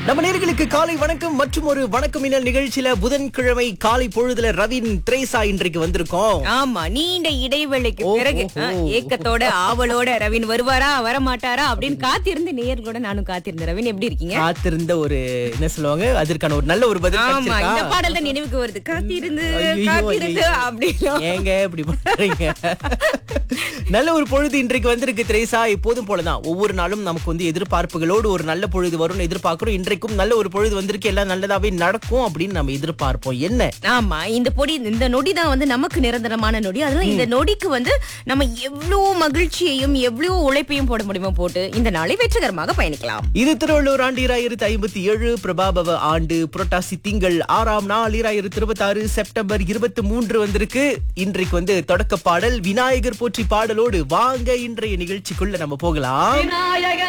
நம்ம நேர்களுக்கு காலை வணக்கம் மற்றும் ஒரு வணக்கம் மின்னல் நிகழ்ச்சியில புதன்கிழமை காலை பொழுதுல ரவின் திரேசா இன்றைக்கு வந்திருக்கோம் ஆமா நீண்ட இடைவேளைக்கு ஓ, பிறகு ஓ, ஆ, ஓ. ஏக்கத்தோட ஆவலோட ரவின் வருவாரா வரமாட்டாரா அப்படின்னு காத்திருந்த நேயர்களோட நானும் காத்திருந்தேன் ரவின் எப்படி இருக்கீங்க காத்திருந்த ஒரு என்ன சொல்லுவாங்க அதற்கான ஒரு நல்ல ஒரு பதில் ஆமா இந்த கிடைச்சிருக்கா? பாடல் தான் நினைவுக்கு வருது காத்திருந்து ஐயையோ, காத்திருந்து ஐயையோ. அப்படின்னு ஏங்க இப்படி பண்றீங்க நல்ல ஒரு பொழுது இன்றைக்கு வந்திருக்கு திரேசா எப்போதும் போலதான் ஒவ்வொரு நாளும் நமக்கு வந்து எதிர்பார்ப்புகளோடு ஒரு நல்ல பொழுது வரும்னு எதிர்பார்க்கிறோம் இன்றைக்கும் நல்ல ஒரு பொழுது வந்திருக்கு எல்லாம் நல்லதாவே நடக்கும் அப்படின்னு நம்ம எதிர்பார்ப்போம் என்ன ஆமா இந்த பொடி இந்த நொடி தான் வந்து நமக்கு நிரந்தரமான நொடி அதனால இந்த நொடிக்கு வந்து நம்ம எவ்வளவு மகிழ்ச்சியையும் எவ்வளவு உழைப்பையும் போட முடியுமோ போட்டு இந்த நாளை வெற்றிகரமாக பயணிக்கலாம் இது திருவள்ளூர் ஆண்டு இராயிரத்தி ஐம்பத்தி ஏழு பிரபாபவ ஆண்டு புரட்டாசி திங்கள் ஆறாம் நாள் இராயிரத்தி இருபத்தி ஆறு செப்டம்பர் இருபத்தி மூன்று வந்திருக்கு இன்றைக்கு வந்து தொடக்க பாடல் விநாயகர் போற்றி பாடலோடு வாங்க இன்றைய நிகழ்ச்சிக்குள்ள நம்ம போகலாம் விநாயக